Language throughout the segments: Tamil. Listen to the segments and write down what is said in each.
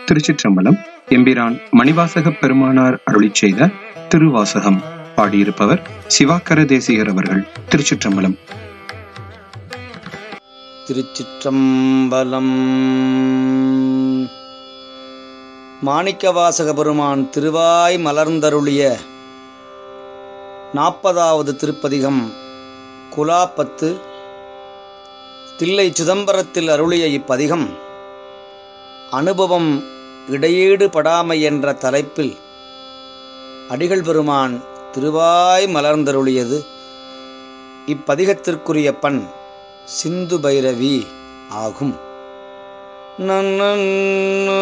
திருச்சிற்றம்பலம் எம்பிரான் மணிவாசக பெருமானார் அருளிச் செய்த திருவாசகம் பாடியிருப்பவர் சிவாக்கர தேசிகர் அவர்கள் திருச்சிற்றம்பலம் திருச்சிற்றம்பலம் மாணிக்கவாசக பெருமான் திருவாய் மலர்ந்தருளிய நாற்பதாவது திருப்பதிகம் குலாப்பத்து தில்லை சிதம்பரத்தில் அருளிய இப்பதிகம் அனுபவம் இடையீடு படாமை என்ற தலைப்பில் அடிகள் பெருமான் திருவாய் மலர்ந்தருளியது இப்பதிகத்திற்குரிய பண் சிந்து பைரவி ஆகும் நன்னன்னு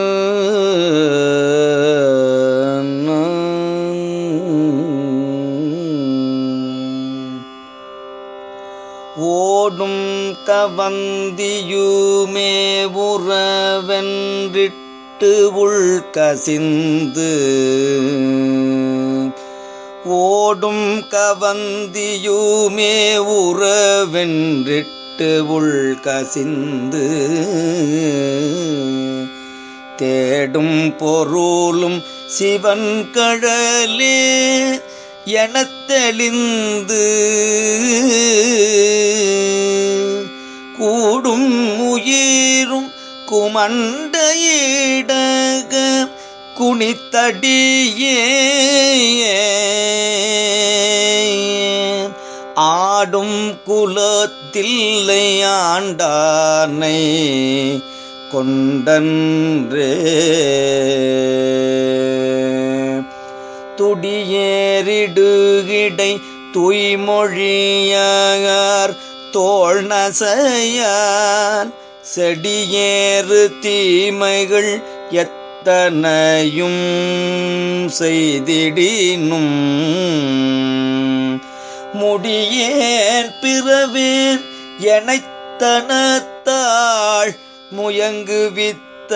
ஓடும் கவந்தியுமே உறவென்றிட்டு உள்கசிந்து ஓடும் கவந்தியுமே உறவென்றிட்டு உள்கசிந்து தேடும் பொருளும் சிவன் கழலே எனத் தெளிந்து கூடும் உயிரும் குமண்டையிடக குனித்தடியே ஆடும் குலத்தில்லை ஆண்டானை கொண்டன்றே துடியேறிடுகிடை துய்மொழியார் தோல் நசையான் செடியேறு தீமைகள் எத்தனையும் செய்திடினும் முடியேன் பிறவேன் எனைத்தனத்தாள் முயங்குவித்த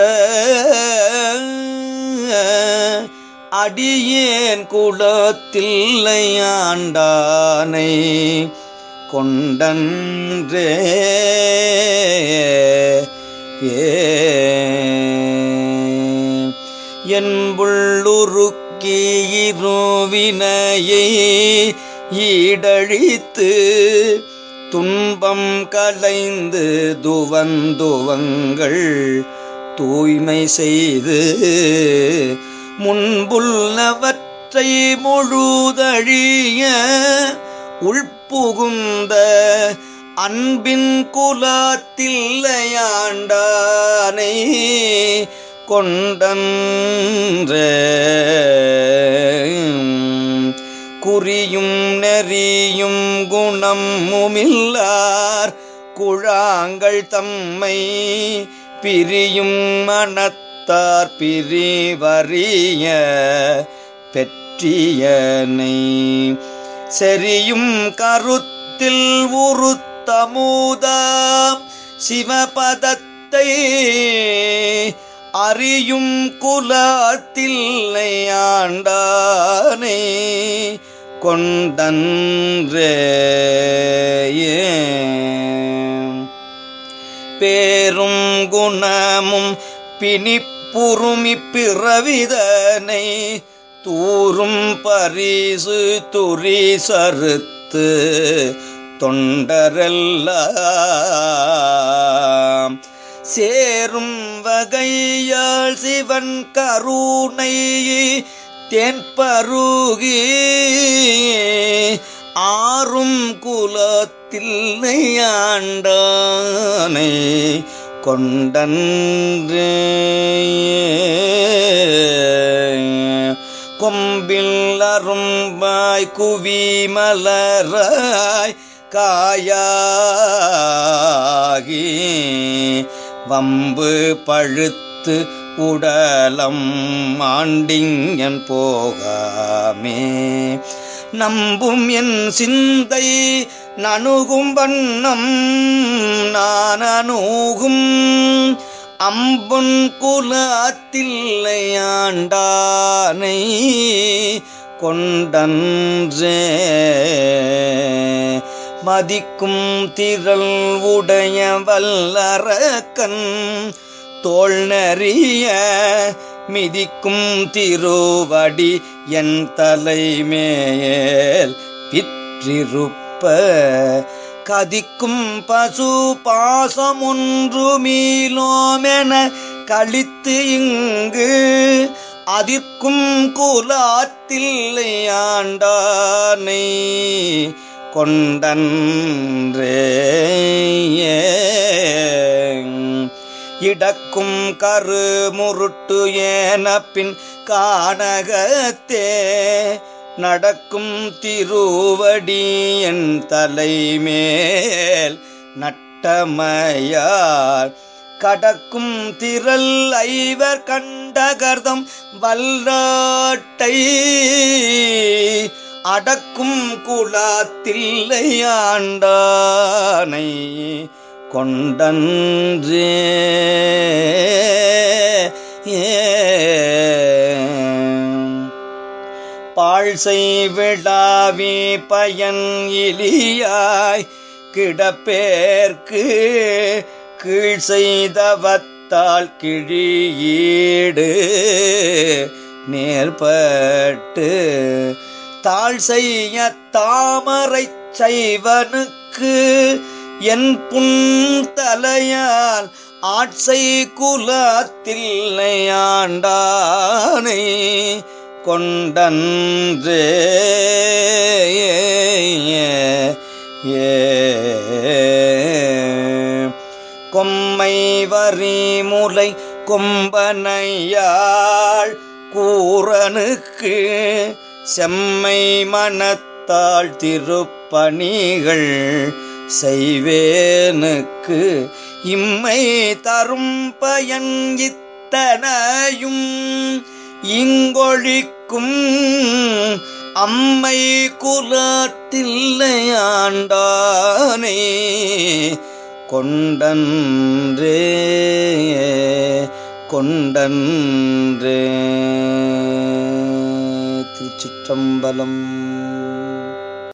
அடியேன் குலத்தில்லை ஆண்டானை கொண்டன்றே ஏ என் புள்ளுருக்கி இருவினையை ஈடழித்து துன்பம் கலைந்து துவந்துவங்கள் தூய்மை செய்து முன்புள்ளவற்றை முழுதழிய உள்புகுந்த அன்பின் குலத்தில்லையாண்டானை கொண்டன்ற குறியும் நெறியும் குணமுமில்லார் குழாங்கள் தம்மை பிரியும் மனத்தார் பிரிவறிய பெற்றியனை செரியும் கருத்தில் உருத்தமுதாம் சிவபதத்தை அறியும் குலத்தில்லை ஆண்டானே கொண்டன்றே பேரும் குணமும் பிணிப்புறுமி பிறவிதனை தூரும் பரிசு துரி சறுத்து தொண்டரெல்லாம் சேரும் வகையால் சிவன் கருணை தென்பருகி ஆறும் குலத்தில்லை ஆண்டானை கொண்டன்றே கொம்பில் அரும்பாய் குவி மலராய் காயாகி வம்பு பழுத்து உடலம் ஆண்டிங்கன் போகாமே நம்பும் என் சிந்தை நணுகும் வண்ணம் நான் அணுகும் அம்புன் குலத்தில்லையாண்டானை கொண்டன்றே மதிக்கும் திரள் உடைய வல்லரக்கன் தோல் நெறிய மிதிக்கும் திருவடி என் தலைமேல் விற்றிருப்ப கதிக்கும் பசு பாசம் ஒன்று மீளோமென கழித்து இங்கு அதிர்க்கும் குலாத்தில்லை ஆண்டானை கொண்டன்றே இடக்கும் கரு முருட்டு ஏன பின் கானகத்தே நடக்கும் திருவடி என் தலைமேல் நட்டமையார் கடக்கும் திரள் ஐவர் கண்டகர்தம் வல்லாட்டை அடக்கும் குலாத்தில்லை ஆண்டானை கொண்டன்றே பாழ்சை விழாவி பயன் இலியாய் கிடப்பேர்க்கு கீழ் செய்தவத்தால் கிழியீடு நேர்பட்டு தாழ் செய்ய தாமரை செய்வனுக்கு என் புன் தலையால் ஆட்சை குலத்தில்லை ஆண்டானை கொண்டன்றே கொம்மை வரி முலை கொம்பனையாள் கூறனுக்கு செம்மை மனத்தாள் திருப்பணிகள் செய்வேனுக்கு இம்மை தரும் பயன் இத்தனையும் இங்கொழிக்கும் அம்மை குலத்தில்லை ஆண்டானே கொண்டன்றே கொண்டன்றே திருச்சிற்றம்பலம்